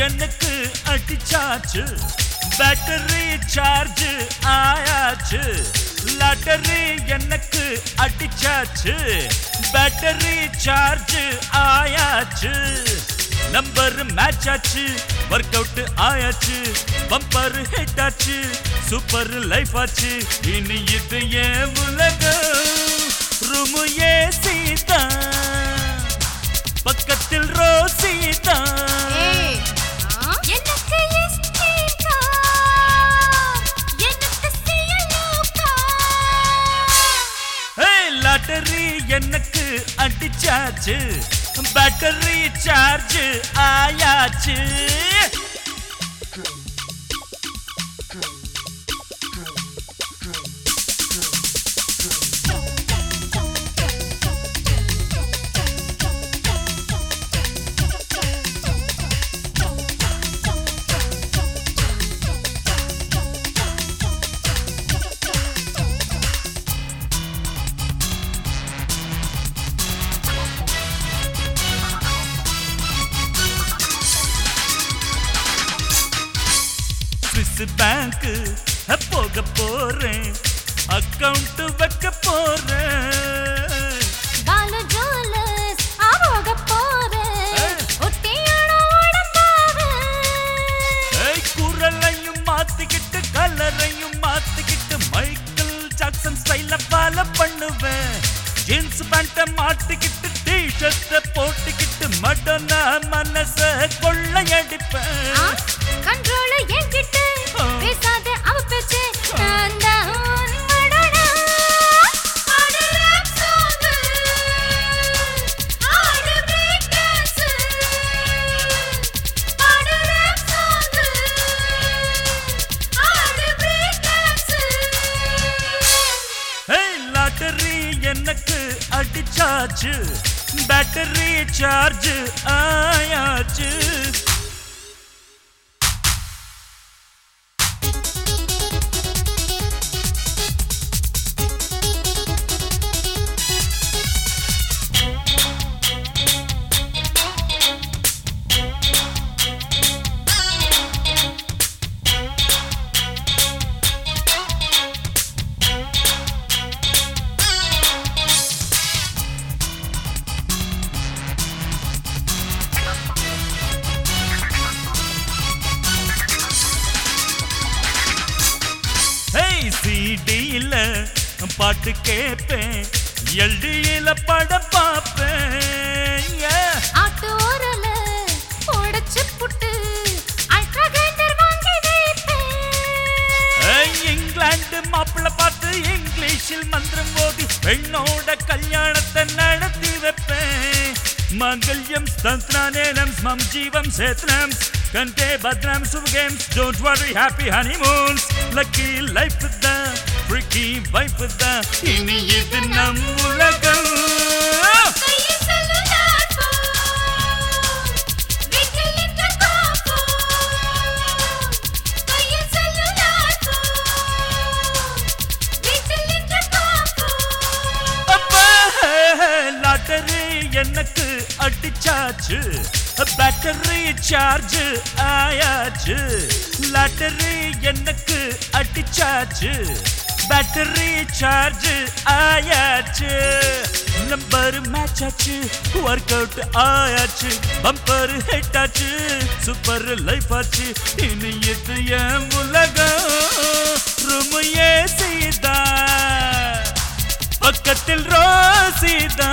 எனக்கு அடிச்சாச்சு battery charge ஆயாச்சு லாட்டரி எனக்கு அடிச்சாச்சு பேட்டரி சார்ஜ் ஆயாச்சு நம்பர் மேட்ச் ஆச்சு ஒர்க் அவுட் ஆயாச்சு பம்பர் ஹிட் ஆச்சு சூப்பர் லைஃப் ஆச்சு இனி இது ஏன் உலகம் ரூமு ஏசி தான் பக்கத்தில் ரோசி தான் ஏய், ஆ? எனக்கு எஸ்டேட் கார், எனக்கு சிஎல்ஓ கார். ஏய், லாட்டரி எனக்கு அடிச்சாச்சு பேட்டரி சார்ஜ் ஆயாச்சு ஸ்விஸ் பேங்க் போக போறேன் அக்கவுண்ட் வைக்க போறேன் பாலு ஜுவல்லர்ஸ் ஆரோகப் போறேன். ஏய். ஒட்டியான உடம்பாக. ஏய், குரலையும் மாத்திக்கிட்டு கலரையும் மாத்திக்கிட்டு மைக்கேல் ஜாக்சன் ஸ்டைல ஃபாலோ பண்ணுவேன் ஜீன்ஸ் பேண்ட மாட்டிக்கிட்டு டி ஷர்ட்ட போட்டுக்கிட்டு மடனா மனச கொள்ளையடிப்பேன் ஆ? control என்கிட்ட. ஆ. பேசாத அவ பேச்சு. நான் தான் உன் மடனா. ஆடு rap song. ஆடு break dance. ஆடு rap song. ஆடு break dance. ஏய், லாட்டரி எனக்கு அடிச்சாச்சு பேட்டரி சார்ஜ் ஆயாச்சு ஹேய் சிடியில பாட்டு கேட்பேன் எல்டியில படம் பார்ப்பேன் yeah. ஆட்டோரல உடைச்சு புட்டு அல்ட்ரா கிரைண்டர் வாங்கி வைப்பேன் ஏய், இங்கிலாந்து மாப்பிள்ள பார்த்து இங்கிலீஷில் மந்திரம் ஓதி பெண்ணோட கல்யாணத்தை நடத்தி வைப்பேன் மங்கல்யம் ஸ்தந்த்ரானேனம் ஸ்மம் ஜீவம் சேத்னம் கண்டே பத்ரம் சுப games don't worry happy honeymoons lucky life தான் ஃப்ரிக்கி வைஃப் தான் இனி இது நம் உலகம் கையில் செல்லுலார் போன் வீட்டில் இன்டர்காம் போன் கையில் செல்லுலார் போன் வீட்டில் இன்டர்காம் போன் அப்பா, லாட்டரி எனக்கு அடிச்சாச்சு பேட்டரி சார்ஜ் ஆயாச்சு லாட்டரி எனக்கு அடிச்சாச்சு பேட்டரி சார்ஜ் ஆயாச்சு நம்பர் மேட்ச் ஆச்சு ஒர்க் அவுட் ஆயாச்சு பம்பர் ஹிட் ஆச்சு சூப்பர் லைஃப் ஆச்சு இனி இது என் உலகம் ரூம் ஏசிதான் பக்கத்தில் ரோசிதான்